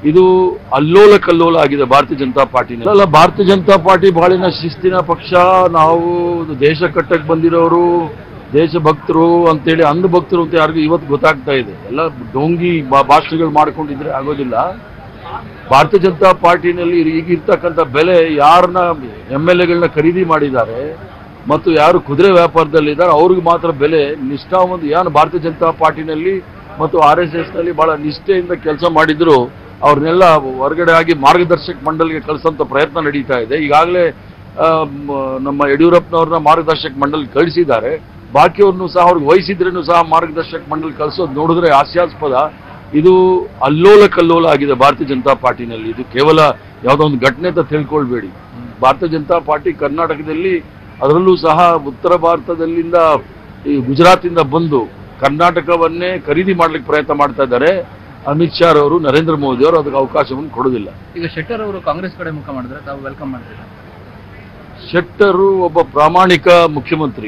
ಇದು ಅಲ್ಲೋಲ ಕಲ್ಲೋಲ ಆಗಿದೆ ಭಾರತೀಯ ಜನತಾ ಪಾರ್ಟಿನ ಅಲ್ಲ ಭಾರತೀಯ ಜನತಾ ಪಾರ್ಟಿ ಬಾಳಿನ ಶಿಸ್ತಿನ ಪಕ್ಷ ನಾವು ದೇಶ ಕಟ್ಟಕ್ಕೆ ಬಂದಿರೋರು ದೇಶಭಕ್ತರು ಅಂತೇಳಿ ಅಂಧಭಕ್ತರು ಅಂತ ಯಾರಿಗೂ ಇವತ್ತು ಗೊತ್ತಾಗ್ತಾ ಇದೆ ಎಲ್ಲ ಡೋಂಗಿ ಬಾ- ಭಾಷೆಗಳು ಮಾಡ್ಕೊಂಡಿದ್ರೆ ಆಗೋದಿಲ್ಲ ಭಾರತೀಯ ಜನತಾ ಪಾರ್ಟಿನಲ್ಲಿ ಈಗ ಇರ್ತಕ್ಕಂಥ ಬೆಲೆ ಯಾರನ್ನ ಎಮ್ ಎಲ್ ಎಗಳನ್ನ ಖರೀದಿ ಮಾಡಿದ್ದಾರೆ ಮತ್ತು ಯಾರು ಕುದುರೆ ವ್ಯಾಪಾರದಲ್ಲಿದ್ದಾರೆ ಅವ್ರಿಗೆ ಮಾತ್ರ ಬೆಲೆ ನಿಷ್ಠಾವಂತ ಏನು ಭಾರತೀಯ ಜನತಾ ಪಾರ್ಟಿನಲ್ಲಿ ಮತ್ತು ಆರ್ ಎಸ್ ಎಸ್ ನಲ್ಲಿ ಬಹಳ ನಿಷ್ಠೆಯಿಂದ ಕೆಲಸ ಮಾಡಿದ್ರು ಅವ್ರನ್ನೆಲ್ಲ ಹೊರಗಡೆ ಆಗಿ ಮಾರ್ಗದರ್ಶಕ ಮಂಡಳಿಗೆ ಕಳಿಸೋಂಥ ಪ್ರಯತ್ನ ನಡೀತಾ ಇದೆ ಈಗಾಗಲೇ ಆ, ಮ- ನಮ್ಮ ಯಡಿಯೂರಪ್ಪನವ್ರನ್ನ ಮಾರ್ಗದರ್ಶಕ ಮಂಡಳಿ ಕಳಿಸಿದ್ದಾರೆ ಬಾಕಿಯವ್ರನ್ನು ಸಹ ಅವ್ರಿಗೆ ವಹಿಸಿದ್ರೂ ಸಹ ಮಾರ್ಗದರ್ಶಕ ಮಂಡಳಿ ಕಳಿಸೋದು ನೋಡಿದ್ರೆ ಹಾಸ್ಯಾಸ್ಪದ ಇದು ಅಲ್ಲೋಲ ಕಲ್ಲೋಲ ಆಗಿದೆ ಭಾರತೀಯ ಜನತಾ ಪಾರ್ಟಿನಲ್ಲಿ ಇದು ಕೇವಲ ಯಾವುದೋ ಒಂದು ಘಟನೆ ಅಂತ ತಿಳ್ಕೊಳ್ಬೇಡಿ ಭಾರತೀಯ ಜನತಾ ಪಾರ್ಟಿ ಕರ್ನಾಟಕದಲ್ಲಿ ಅದರಲ್ಲೂ ಸಹ ಉತ್ತರ ಭಾರತದಲ್ಲಿಂದ ಈ ಗುಜರಾತಿಂದ ಬಂದು ಕರ್ನಾಟಕವನ್ನೇ ಖರೀದಿ ಮಾಡ್ಲಿಕ್ಕೆ ಪ್ರಯತ್ನ ಮಾಡ್ತಾ ಇದ್ದಾರೆ ಅಮಿತ್ ಶಾ ಅವರು ನರೇಂದ್ರ ಮೋದಿ ಅವರು ಅದಕ್ಕೆ ಅವಕಾಶವನ್ನು ಕೊಡೋದಿಲ್ಲ ಈಗ ಶೆಟ್ಟರ್ ಅವರು ಕಾಂಗ್ರೆಸ್ ಕಡೆ ಮುಖ ಮಾಡಿದ್ರೆ ತಾವು ವೆಲ್ಕಮ್ ಮಾಡ್ತೀರಾ ಶೆಟ್ಟರು ಒಬ್ಬ ಪ್ರಾಮಾಣಿಕ ಮುಖ್ಯಮಂತ್ರಿ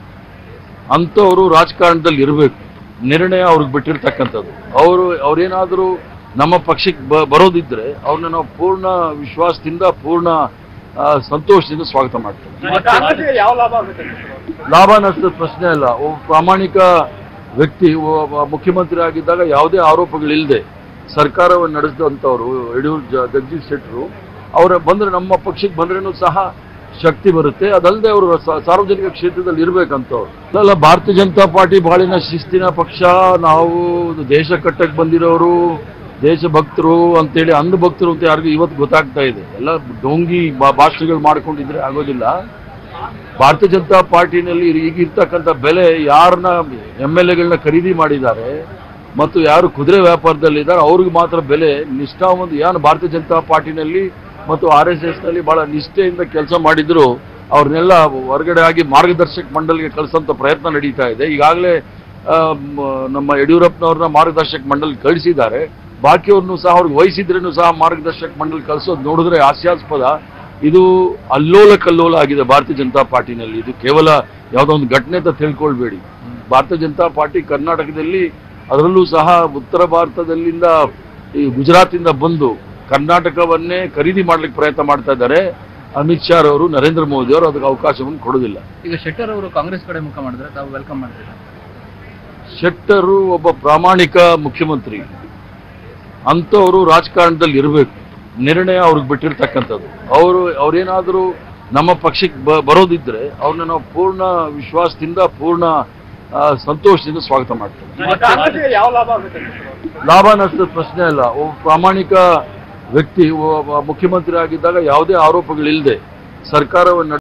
ಅಂಥವರು ರಾಜಕಾರಣದಲ್ಲಿ ಇರಬೇಕು ನಿರ್ಣಯ ಅವ್ರಿಗೆ ಬಿಟ್ಟಿರ್ತಕ್ಕಂಥದ್ದು ಅವರು ಅವ್ರೇನಾದರೂ ನಮ್ಮ ಪಕ್ಷಕ್ಕೆ ಬ ಬರೋದಿದ್ರೆ ಅವ್ರನ್ನ ನಾವು ಪೂರ್ಣ ವಿಶ್ವಾಸದಿಂದ ಪೂರ್ಣ ಆ, ಸಂತೋಷದಿಂದ ಸ್ವಾಗತ ಮಾಡ್ತೇವೆ ಕಾಂಗ್ರೆಸ್ಗೆ ಯಾವ ಲಾಭ ಆಗುತ್ತೆ ಲಾಭ ನಷ್ಟದ ಪ್ರಶ್ನೆ ಅಲ್ಲ ಒಬ್ಬ ಪ್ರಾಮಾಣಿಕ ವ್ಯಕ್ತಿ ಒಬ್ಬ ಮುಖ್ಯಮಂತ್ರಿ ಆಗಿದ್ದಾಗ ಯಾವುದೇ ಆರೋಪಗಳಿಲ್ಲದೆ ಸರ್ಕಾರವನ್ನು ನಡೆಸಿದಂಥವ್ರು ಯಡಿಯೂರು ಜ- ಜಗದೀಶ್ ಶೆಟ್ಟರು ಅವರ ಬಂದ್ರೆ ನಮ್ಮ ಪಕ್ಷಕ್ಕೆ ಬಂದ್ರೂ ಸಹ ಶಕ್ತಿ ಬರುತ್ತೆ ಅದಲ್ಲದೆ ಅವರು ಸ- ಸಾರ್ವಜನಿಕ ಕ್ಷೇತ್ರದಲ್ಲಿ ಇರ್ಬೇಕಂತವ್ರು ಅಲ್ಲ ಭಾರತೀಯ ಜನತಾ ಪಾರ್ಟಿ ಬಾಳಿನ ಶಿಸ್ತಿನ ಪಕ್ಷ ನಾವು ದೇಶ ಕಟ್ಟಕ್ಕೆ ಬಂದಿರೋರು ದೇಶಭಕ್ತರು ಅಂತೇಳಿ ಅಂಧಭಕ್ತರು ಅಂತ ಯಾರಿಗೂ ಇವತ್ತು ಗೊತ್ತಾಗ್ತಾ ಇದೆ ಎಲ್ಲ ಡೋಂಗಿ ಬಾ- ಭಾಷೆಗಳು ಮಾಡ್ಕೊಂಡಿದ್ರೆ ಆಗೋದಿಲ್ಲ ಭಾರತೀಯ ಜನತಾ ಪಾರ್ಟಿನಲ್ಲಿ ಈಗ ಇರ್ತಕ್ಕಂಥ ಬೆಲೆ ಯಾರನ್ನ ಎಮ್ ಎಲ್ ಎಗಳನ್ನ ಖರೀದಿ ಮಾಡಿದ್ದಾರೆ ಮತ್ತು ಯಾರು ಕುದುರೆ ವ್ಯಾಪಾರದಲ್ಲಿದ್ದಾರೆ ಅವ್ರಿಗೆ ಮಾತ್ರ ಬೆಲೆ ನಿಷ್ಠಾವಂತ ಏನು ಭಾರತೀಯ ಜನತಾ ಪಾರ್ಟಿನಲ್ಲಿ ಮತ್ತು ಆರ್ ಎಸ್ ಎಸ್ ನಲ್ಲಿ ಬಹಳ ನಿಷ್ಠೆಯಿಂದ ಕೆಲಸ ಮಾಡಿದ್ರು ಅವ್ರನ್ನೆಲ್ಲ ಹೊರಗಡೆ ಆಗಿ ಮಾರ್ಗದರ್ಶಕ ಮಂಡಳಿಗೆ ಕಳಿಸೋಂಥ ಪ್ರಯತ್ನ ನಡೀತಾ ಇದೆ ಈಗಾಗಲೇ ಆ, ಮ- ನಮ್ಮ ಯಡಿಯೂರಪ್ಪನವ್ರನ್ನ ಮಾರ್ಗದರ್ಶಕ ಮಂಡಳಿ ಕಳಿಸಿದ್ದಾರೆ ಬಾಕಿಯವ್ರನ್ನು ಸಹ ಅವ್ರಿಗೆ ವಹಿಸಿದ್ರೂ ಸಹ ಮಾರ್ಗದರ್ಶಕ ಮಂಡಳಿ ಕಳಿಸೋದು ನೋಡಿದ್ರೆ ಹಾಸ್ಯಾಸ್ಪದ ಇದು ಅಲ್ಲೋಲ ಕಲ್ಲೋಲ ಆಗಿದೆ ಭಾರತೀಯ ಜನತಾ ಪಾರ್ಟಿನಲ್ಲಿ ಇದು ಕೇವಲ ಯಾವುದೋ ಒಂದು ಘಟನೆ ಅಂತ ತಿಳ್ಕೊಳ್ಬೇಡಿ ಭಾರತೀಯ ಜನತಾ ಪಾರ್ಟಿ ಕರ್ನಾಟಕದಲ್ಲಿ ಅದರಲ್ಲೂ ಸಹ ಉತ್ತರ ಭಾರತದಲ್ಲಿಂದ ಈ ಗುಜರಾತಿಂದ ಬಂದು ಕರ್ನಾಟಕವನ್ನೇ ಖರೀದಿ ಮಾಡ್ಲಿಕ್ಕೆ ಪ್ರಯತ್ನ ಮಾಡ್ತಾ ಇದ್ದಾರೆ ಅಮಿತ್ ಶಾ ಅವರು ನರೇಂದ್ರ ಮೋದಿ ಅವರು ಅದಕ್ಕೆ ಅವಕಾಶವನ್ನು ಕೊಡೋದಿಲ್ಲ ಈಗ ಶೆಟ್ಟರ್ ಅವರು ಕಾಂಗ್ರೆಸ್ ಕಡೆ ಮುಖ ಮಾಡಿದ್ರೆ ತಾವು ವೆಲ್ಕಮ್ ಮಾಡ್ತೀರಾ ಶೆಟ್ಟರು ಒಬ್ಬ ಪ್ರಾಮಾಣಿಕ ಮುಖ್ಯಮಂತ್ರಿ ಅಂಥವರು ರಾಜಕಾರಣದಲ್ಲಿ ಇರಬೇಕು ನಿರ್ಣಯ ಅವ್ರಿಗೆ ಬಿಟ್ಟಿರ್ತಕ್ಕಂಥದ್ದು ಅವರು ಅವ್ರೇನಾದರೂ ನಮ್ಮ ಪಕ್ಷಕ್ಕೆ ಬ ಬರೋದಿದ್ರೆ ಅವ್ರನ್ನ ನಾವು ಪೂರ್ಣ ವಿಶ್ವಾಸದಿಂದ ಪೂರ್ಣ ಆ, ಸಂತೋಷದಿಂದ ಸ್ವಾಗತ ಮಾಡ್ತೇವೆ ಕಾಂಗ್ರೆಸ್ಗೆ ಯಾವ ಲಾಭ ಆಗುತ್ತೆ ಲಾಭ ನಷ್ಟದ ಪ್ರಶ್ನೆ ಅಲ್ಲ ಒಬ್ಬ ಪ್ರಾಮಾಣಿಕ ವ್ಯಕ್ತಿ ಒಬ್ಬ ಮುಖ್ಯಮಂತ್ರಿ ಆಗಿದ್ದಾಗ ಯಾವುದೇ ಆರೋಪಗಳಿಲ್ಲದೆ ಸರ್ಕಾರವನ್ನು